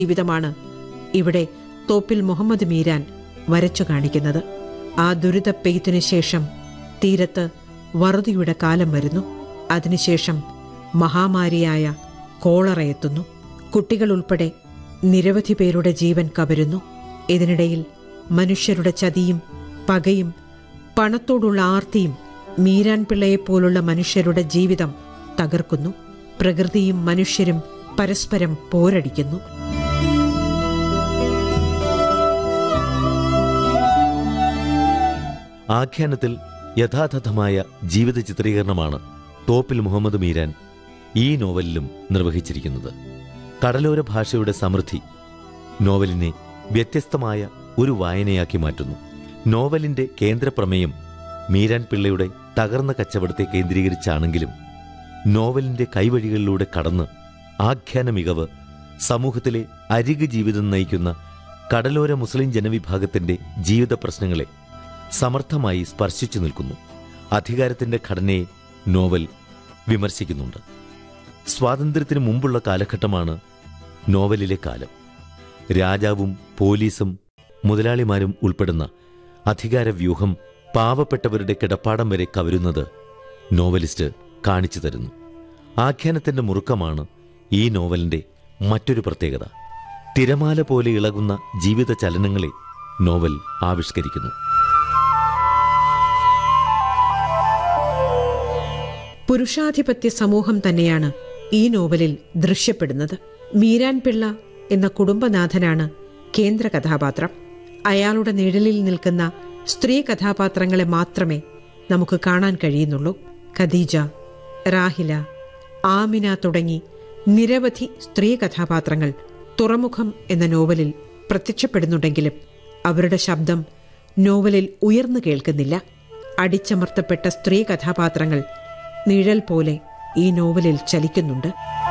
ജീവിതമാണ് ഇവിടെ തോപ്പിൽ മുഹമ്മദ് മീരാൻ വരച്ചു കാണിക്കുന്നത് ആ ദുരിത പെയ്ത്തിനു ശേഷം തീരത്ത് വറുതിയുടെ കാലം വരുന്നു അതിനുശേഷം മഹാമാരിയായ കോളറ എത്തുന്നു കുട്ടികൾ ഉൾപ്പെടെ നിരവധി പേരുടെ ജീവൻ കവരുന്നു ഇതിനിടയിൽ മനുഷ്യരുടെ ചതിയും പകയും പണത്തോടുള്ള ആർത്തിയും മീരാൻ പിള്ളയെപ്പോലുള്ള മനുഷ്യരുടെ ജീവിതം തകർക്കുന്നു പ്രകൃതിയും മനുഷ്യരും പരസ്പരം പോരടിക്കുന്നു ആഖ്യാനത്തിൽ യഥാതഥമായ ജീവിത ചിത്രീകരണമാണ് തോപ്പിൽ മുഹമ്മദ് മീരാൻ ഈ നോവലിലും നിർവഹിച്ചിരിക്കുന്നത് കടലോര ഭാഷയുടെ സമൃദ്ധി നോവലിനെ വ്യത്യസ്തമായ ഒരു വായനയാക്കി മാറ്റുന്നു നോവലിന്റെ കേന്ദ്രപ്രമേയം മീരാൻ പിള്ളയുടെ തകർന്ന കച്ചവടത്തെ കേന്ദ്രീകരിച്ചാണെങ്കിലും നോവലിന്റെ കൈവഴികളിലൂടെ കടന്ന് ആഖ്യാന മികവ് സമൂഹത്തിലെ അരിക് ജീവിതം നയിക്കുന്ന കടലോര മുസ്ലിം ജനവിഭാഗത്തിന്റെ ജീവിത പ്രശ്നങ്ങളെ സമർത്ഥമായി സ്പർശിച്ചു നിൽക്കുന്നു അധികാരത്തിന്റെ ഘടനയെ നോവൽ വിമർശിക്കുന്നുണ്ട് സ്വാതന്ത്ര്യത്തിന് മുമ്പുള്ള കാലഘട്ടമാണ് നോവലിലെ കാലം രാജാവും പോലീസും മുതലാളിമാരും ഉൾപ്പെടുന്ന അധികാരവ്യൂഹം പാവപ്പെട്ടവരുടെ കിടപ്പാടം വരെ കവരുന്നത് നോവലിസ്റ്റ് കാണിച്ചു തരുന്നു ആഖ്യാനത്തിന്റെ മുറുക്കമാണ് ഈ നോവലിന്റെ മറ്റൊരു പ്രത്യേകത തിരമാല പോലെ ഇളകുന്ന ജീവിത ചലനങ്ങളെ നോവൽ ആവിഷ്കരിക്കുന്നു പുരുഷാധിപത്യ സമൂഹം തന്നെയാണ് ഈ നോവലിൽ ദൃശ്യപ്പെടുന്നത് മീരാൻ പിള്ള എന്ന കുടുംബനാഥനാണ് കേന്ദ്ര കഥാപാത്രം അയാളുടെ നിഴലിൽ നിൽക്കുന്ന സ്ത്രീ കഥാപാത്രങ്ങളെ മാത്രമേ നമുക്ക് കാണാൻ കഴിയുന്നുള്ളൂ ഖദീജ റാഹില ആമിന തുടങ്ങി നിരവധി സ്ത്രീ കഥാപാത്രങ്ങൾ തുറമുഖം എന്ന നോവലിൽ പ്രത്യക്ഷപ്പെടുന്നുണ്ടെങ്കിലും അവരുടെ ശബ്ദം നോവലിൽ ഉയർന്നു കേൾക്കുന്നില്ല അടിച്ചമർത്തപ്പെട്ട സ്ത്രീ കഥാപാത്രങ്ങൾ നിഴൽ പോലെ ഈ നോവലിൽ ചലിക്കുന്നുണ്ട്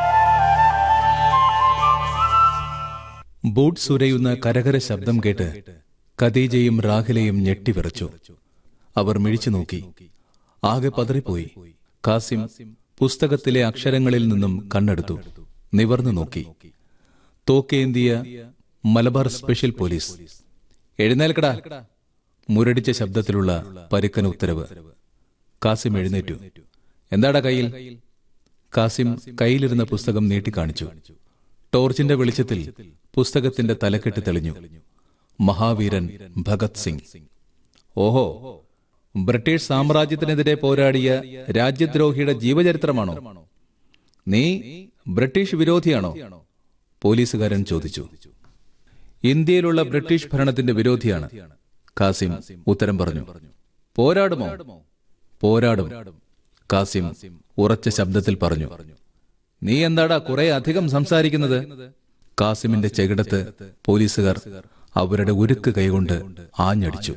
ബൂട്ട് സുരയുന്ന കരകര ശബ്ദം കേട്ട് ഖദീജയും റാഹിലയും ഞെട്ടിവിറച്ചു അവർ മിഴിച്ചു നോക്കി ആകെ പതറിപ്പോയി കാസിം പുസ്തകത്തിലെ അക്ഷരങ്ങളിൽ നിന്നും കണ്ണെടുത്തു നിവർന്നു നോക്കി തോക്കേന്തിയ മലബാർ സ്പെഷ്യൽ പോലീസ് എഴുന്നേൽക്കടാ മുരടിച്ച ശബ്ദത്തിലുള്ള പരുക്കൻ ഉത്തരവ് കാസിം എഴുന്നേറ്റു എന്താടാ കയ്യിൽ കാസിം കയ്യിലിരുന്ന പുസ്തകം നീട്ടിക്കാണിച്ചു ടോർച്ചിന്റെ വെളിച്ചത്തിൽ പുസ്തകത്തിന്റെ തലക്കെട്ട് തെളിഞ്ഞു മഹാവീരൻ ഭഗത് സിംഗ് ഓഹോ ബ്രിട്ടീഷ് സാമ്രാജ്യത്തിനെതിരെ പോരാടിയ രാജ്യദ്രോഹിയുടെ ജീവചരിത്രമാണോ നീ ബ്രിട്ടീഷ് വിരോധിയാണോ പോലീസുകാരൻ ചോദിച്ചു ഇന്ത്യയിലുള്ള ബ്രിട്ടീഷ് ഭരണത്തിന്റെ വിരോധിയാണ് കാസിം ഉത്തരം പറഞ്ഞു പോരാടുമോ പോരാടും കാസിം ഉറച്ച ശബ്ദത്തിൽ പറഞ്ഞു നീ എന്താടാ കുറെ അധികം സംസാരിക്കുന്നത് കാസിമിന്റെ ചെകിടത്ത് പോലീസുകാർ അവരുടെ ഉരുക്ക് കൈകൊണ്ട് ആഞ്ഞടിച്ചു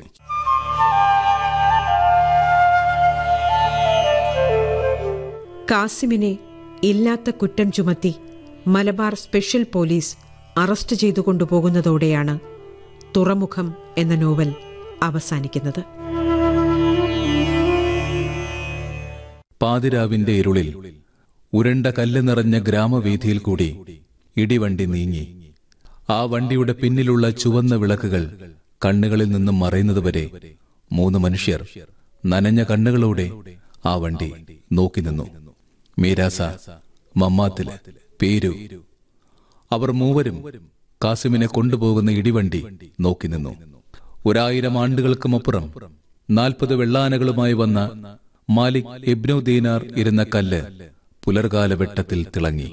കാസിമിനെ ഇല്ലാത്ത കുറ്റം ചുമത്തി മലബാർ സ്പെഷ്യൽ പോലീസ് അറസ്റ്റ് ചെയ്തു കൊണ്ടുപോകുന്നതോടെയാണ് തുറമുഖം എന്ന നോവൽ അവസാനിക്കുന്നത് പാതിരാവിന്റെ ഇരുളിൽ ഉരുണ്ട കല്ല് നിറഞ്ഞ ഗ്രാമവീഥിയിൽ കൂടി ഇടിവണ്ടി നീങ്ങി ആ വണ്ടിയുടെ പിന്നിലുള്ള ചുവന്ന വിളക്കുകൾ കണ്ണുകളിൽ നിന്നും മറയുന്നതുവരെ മൂന്ന് മനുഷ്യർ നനഞ്ഞ കണ്ണുകളോടെ ആ വണ്ടി നോക്കി നിന്നു മീരാസ മമ്മാത്തില് പേരു അവർ മൂവരും കാസിമിനെ കൊണ്ടുപോകുന്ന ഇടിവണ്ടി നോക്കി നിന്നു ഒരായിരം ആണ്ടുകൾക്കുമപ്പുറം നാൽപ്പത് വെള്ളാനകളുമായി വന്ന മാലിക് ഇബ്നു ദീനാർ ഇരുന്ന കല്ല് പുലർകാല വെട്ടത്തിൽ തിളങ്ങി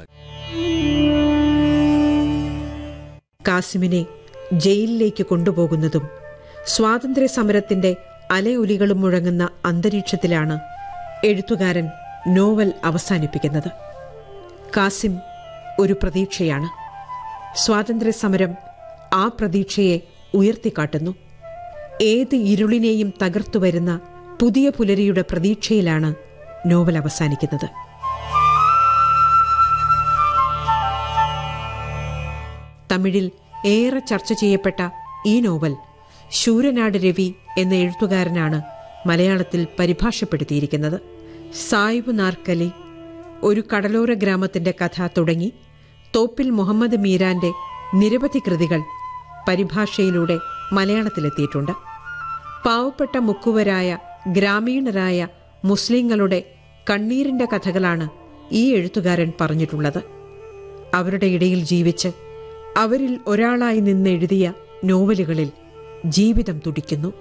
കാസിമിനെ ജയിലിലേക്ക് കൊണ്ടുപോകുന്നതും സ്വാതന്ത്ര്യ സമരത്തിന്റെ അലയൊലികളും മുഴങ്ങുന്ന അന്തരീക്ഷത്തിലാണ് എഴുത്തുകാരൻ നോവൽ അവസാനിപ്പിക്കുന്നത് കാസിം ഒരു പ്രതീക്ഷയാണ് സ്വാതന്ത്ര്യ സമരം ആ പ്രതീക്ഷയെ ഉയർത്തിക്കാട്ടുന്നു ഏത് ഇരുളിനെയും തകർത്തു വരുന്ന പുതിയ പുലരിയുടെ പ്രതീക്ഷയിലാണ് നോവൽ അവസാനിക്കുന്നത് തമിഴിൽ ഏറെ ചർച്ച ചെയ്യപ്പെട്ട ഈ നോവൽ ശൂരനാട് രവി എന്ന എഴുത്തുകാരനാണ് മലയാളത്തിൽ പരിഭാഷപ്പെടുത്തിയിരിക്കുന്നത് സായിബ് നാർക്കലി ഒരു കടലോര ഗ്രാമത്തിന്റെ കഥ തുടങ്ങി തോപ്പിൽ മുഹമ്മദ് മീരാന്റെ നിരവധി കൃതികൾ പരിഭാഷയിലൂടെ മലയാളത്തിലെത്തിയിട്ടുണ്ട് പാവപ്പെട്ട മുക്കുവരായ ഗ്രാമീണരായ മുസ്ലിങ്ങളുടെ കണ്ണീരിന്റെ കഥകളാണ് ഈ എഴുത്തുകാരൻ പറഞ്ഞിട്ടുള്ളത് അവരുടെ ഇടയിൽ ജീവിച്ച് അവരിൽ ഒരാളായി നിന്ന് എഴുതിയ നോവലുകളിൽ ജീവിതം തുടിക്കുന്നു